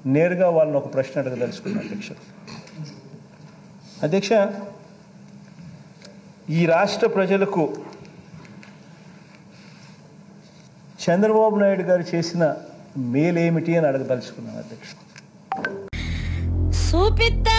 నేరుగా వాళ్ళని ఒక ప్రశ్న అడగదలుచుకున్నాను అధ్యక్ష అధ్యక్ష ఈ రాష్ట్ర ప్రజలకు చంద్రబాబు నాయుడు గారు చేసిన మేలేమిటి అని అడగదలుచుకున్నాను అధ్యక్ష చూపిత్తా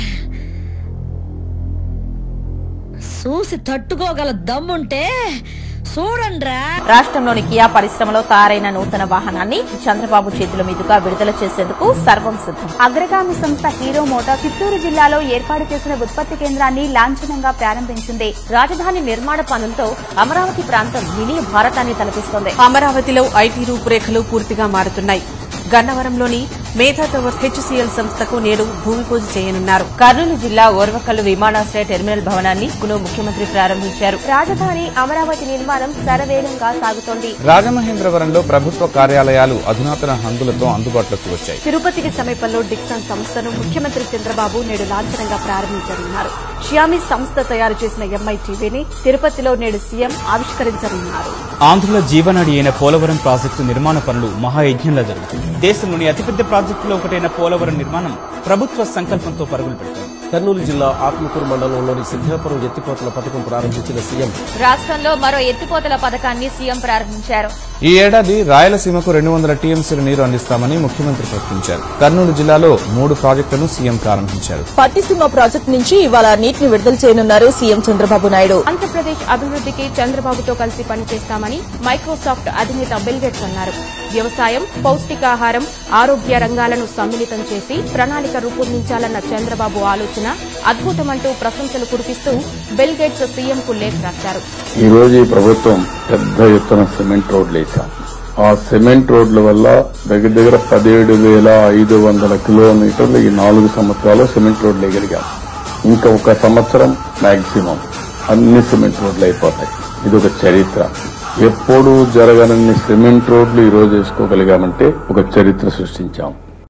చూసి తట్టుకోగల దమ్ముంటే చూడండ్రా రాష్ట్రంలోని కియా పరిశ్రమలో తయారైన నూతన వాహనాన్ని చంద్రబాబు చేతుల మీదుగా విడుదల చేసేందుకు సర్వం సిద్దం అగ్రగామి సంస్థ హీరో మోటార్ చిత్తూరు జిల్లాలో ఏర్పాటు చేసిన ఉత్పత్తి కేంద్రాన్ని లాంఛనంగా ప్రారంభించింది రాజధాని నిర్మాణ పనులతో అమరావతి ప్రాంతం మినీ భారతాన్ని తలపిస్తోంది అమరావతిలో ఐటీ రూపురేఖలు పూర్తిగా మారుతున్నాయి గన్నవరంలోని మేధా టవర్ హెచ్సిఎల్ సంస్థకు నేడు భూమి పూజ చేయనున్నారు కర్నూలు జిల్లా ఓర్వకల్లు విమానాశ్రయ టెర్మినల్ భవనాన్ని కును ముఖ్యమంత్రి ప్రారంభించారు రాజధాని అమరావతి నిర్మాణం శరవేగంగా సాగుతోంది రాజమహేంద్రవరంలో ప్రభుత్వ కార్యాలయాలు అధునాతన హంగులతో అందుబాటులోకి వచ్చాయి తిరుపతికి సమీపంలో డిక్సన్ సంస్థను ముఖ్యమంత్రి చంద్రబాబు నేడు లాంఛనంగా ప్రారంభించనున్నారు షియామి సంస్థ తయారు చేసిన ఎంఐ టీవీని తిరుపతిలో నేడు సీఎం ఆవిష్కరించనున్నారు ఆంధ్రుల జీవనాడి అయిన పోలవరం ప్రాజెక్టు నిర్మాణ పనులు మహాయజ్ఞంలా జరుగుతుంది దేశంలోని అతిపెద్ద ప్రాజెక్టులో ఒకటైన పోలవరం నిర్మాణం ప్రభుత్వ సంకల్పంతో పరుగులు పెడుతుంది కర్నూలు జిల్లా ఆత్మకూరు మండలంలోని సిద్ధాపురం ఎత్తిపోతల పథకం ప్రారంభించిన సీఎం రాష్ట్రంలో మరో ఎత్తిపోతల పథకాన్ని సీఎం ప్రారంభించారు ఈ ఏడాది రాయలసీమకు రెండు వందల టీఎంసీల నీరు అందిస్తామని ముఖ్యమంత్రి ప్రకటించారు కర్నూలు జిల్లాలో మూడు ప్రాజెక్టులను సీఎం ప్రారంభించారు పట్టిసీమ ప్రాజెక్టు నుంచి ఇవాళ నీటిని విడుదల చేయనున్నారు సీఎం చంద్రబాబు నాయుడు ఆంధ్రప్రదేశ్ అభివృద్ధికి చంద్రబాబుతో కలిసి పనిచేస్తామని మైక్రోసాఫ్ట్ అధినేత బిల్ గేట్స్ అన్నారు వ్యవసాయం పౌష్టికాహారం ఆరోగ్య రంగాలను సమ్మిళితం చేసి ప్రణాళిక రూపొందించాలన్న చంద్రబాబు ఆలోచన అద్భుతమంటూ ప్రశంసలు కురిపిస్తూ బిల్ గేట్స్ సీఎంకు లేఖ రాశారు ఈ రోజు ఈ ప్రభుత్వం పెద్ద ఎత్తున సిమెంట్ రోడ్లు వేశాం ఆ సిమెంట్ రోడ్ల వల్ల దగ్గర దగ్గర పదిహేడు వేల ఐదు వందల కిలోమీటర్లు ఈ నాలుగు సంవత్సరాలు సిమెంట్ రోడ్లు వేయగలిగాం ఇంకా ఒక సంవత్సరం మాక్సిమం అన్ని సిమెంట్ రోడ్లు అయిపోతాయి ఇది ఒక చరిత్ర ఎప్పుడూ జరగనన్ని సిమెంట్ రోడ్లు ఈ రోజు వేసుకోగలిగామంటే ఒక చరిత్ర సృష్టించాం